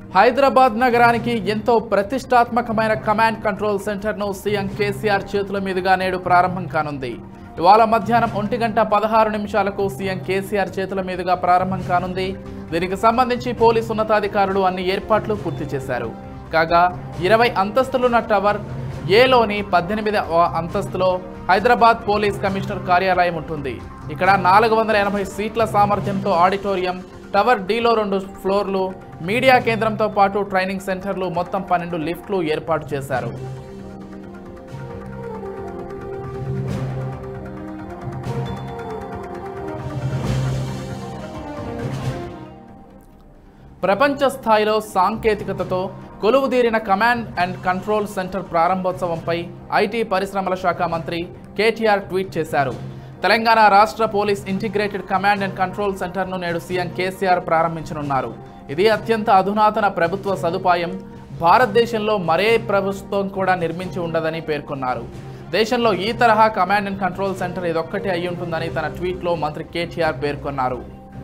హైదరాబాద్ నగరానికి ఎంతో ప్రతిష్టాత్మకమైన కమాండ్ కంట్రోల్ సెంటర్ను సీఎం కేసీఆర్ చేతుల మీదుగా నేడు ప్రారంభం కానుంది ఇవాళ మధ్యాహ్నం ఒంటి గంట పదహారు నిమిషాలకు సీఎం కేసీఆర్ చేతుల మీదుగా ప్రారంభం కానుంది దీనికి సంబంధించి పోలీసు ఉన్నతాధికారులు అన్ని ఏర్పాట్లు పూర్తి చేశారు కాగా ఇరవై అంతస్తులున్న టవర్ ఏలోని పద్దెనిమిది అంతస్తులో హైదరాబాద్ పోలీస్ కమిషనర్ కార్యాలయం ఉంటుంది ఇక్కడ నాలుగు వందల ఎనభై సీట్ల సామర్థ్యంతో ఆడిటోరియం టవర్ డీలో రెండు ఫ్లోర్లు మీడియా కేంద్రంతో పాటు ట్రైనింగ్ సెంటర్లు మొత్తం పన్నెండు లిఫ్ట్లు ఏర్పాటు చేశారు ప్రపంచ స్థాయిలో సాంకేతికతతో కొలువుదీరిన కమాండ్ అండ్ కంట్రోల్ సెంటర్ ప్రారంభోత్సవంపై ఐటీ పరిశ్రమల శాఖ మంత్రి కేటీఆర్ ట్వీట్ చేశారు తెలంగాణ రాష్ట్ర police integrated command and control సెంటర్ను నేడు సీఎం కేసీఆర్ ప్రారంభించనున్నారు ఇది అత్యంత అధునాతన ప్రభుత్వ సదుపాయం భారతదేశంలో మరే ప్రభుత్వం కూడా నిర్మించి ఉండదని పేర్కొన్నారు దేశంలో ఈ తరహా కమాండ్ అండ్ కంట్రోల్ సెంటర్ ఇదొక్కటి అయి ఉంటుందని తన ట్వీట్లో మంత్రి కేటీఆర్ పేర్కొన్నారు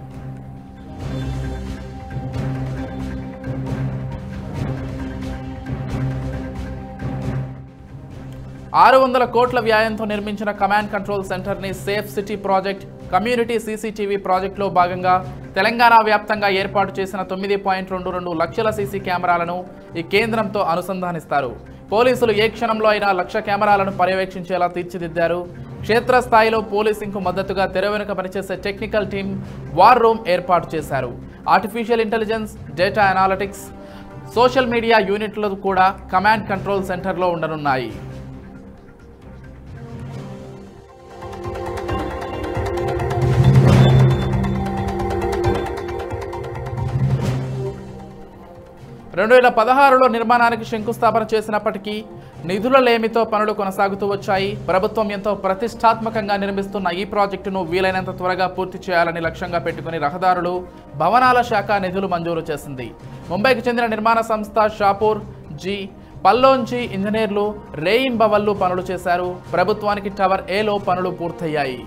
ఆరు వందల కోట్ల వ్యయంతో నిర్మించిన కమాండ్ కంట్రోల్ సెంటర్ని safe city project community CCTV ప్రాజెక్టులో భాగంగా తెలంగాణ వ్యాప్తంగా ఏర్పాటు చేసిన తొమ్మిది పాయింట్ రెండు రెండు లక్షల సీసీ కెమెరాలను ఈ కేంద్రంతో అనుసంధానిస్తారు పోలీసులు ఏ క్షణంలో అయినా లక్ష కెమెరాలను పర్యవేక్షించేలా తీర్చిదిద్దారు క్షేత్రస్థాయిలో పోలీసింగ్కు మద్దతుగా తెర వెనుక పనిచేసే టెక్నికల్ టీం వార్ రూమ్ ఏర్పాటు చేశారు artificial intelligence data analytics social media యూనిట్లు కూడా కమాండ్ కంట్రోల్ సెంటర్లో ఉండనున్నాయి రెండు వేల పదహారులో నిర్మాణానికి శంకుస్థాపన చేసినప్పటికీ నిధుల లేమితో పనులు కొనసాగుతూ వచ్చాయి ప్రభుత్వం ఎంతో ప్రతిష్టాత్మకంగా నిర్మిస్తున్న ఈ ప్రాజెక్టును వీలైనంత త్వరగా పూర్తి చేయాలని లక్ష్యంగా పెట్టుకుని రహదారులు భవనాల శాఖ నిధులు మంజూరు చేసింది ముంబైకి చెందిన నిర్మాణ సంస్థ షాపూర్ జీ పల్లోంచి ఇంజనీర్లు రేయింబవల్లు పనులు చేశారు ప్రభుత్వానికి టవర్ ఏలో పనులు పూర్తయ్యాయి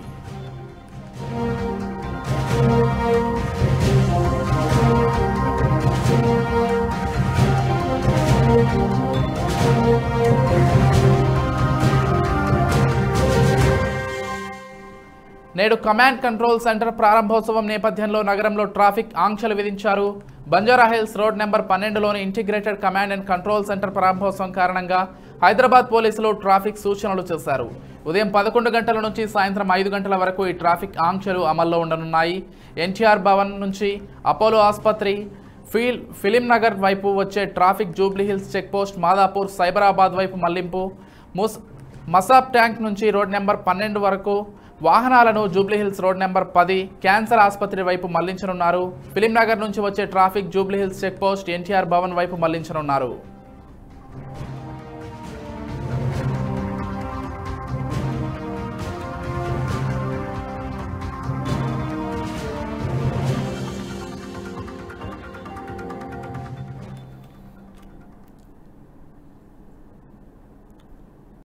నేడు కమాండ్ కంట్రోల్ సెంటర్ ప్రారంభోత్సవం నేపథ్యంలో నగరంలో ట్రాఫిక్ ఆంక్షలు విధించారు బంజారా హిల్స్ రోడ్ నెంబర్ పన్నెండులోని integrated command and control centre ప్రారంభోత్సవం కారణంగా హైదరాబాద్ పోలీసులు ట్రాఫిక్ సూచనలు చేశారు ఉదయం పదకొండు గంటల నుంచి సాయంత్రం ఐదు గంటల వరకు ఈ ట్రాఫిక్ ఆంక్షలు అమల్లో ఉండనున్నాయి ఎన్టీఆర్ భవన్ నుంచి అపోలో ఆసుపత్రి ఫీల్ ఫిలిం నగర్ వైపు వచ్చే traffic Jubilee Hills check post Madhapur Cyberabad వైపు మళ్లింపు ముస్ మసాబ్ ట్యాంక్ నుంచి రోడ్ నెంబర్ పన్నెండు వరకు వాహనాలను జూబ్లీహిల్స్ రోడ్ నెంబర్ పది క్యాన్సర్ ఆసుపత్రి వైపు మళ్లించనున్నారు ఫిలిం నగర్ నుంచి వచ్చే traffic Jubilee Hills check post NTR Bhavan వైపు మళ్లించనున్నారు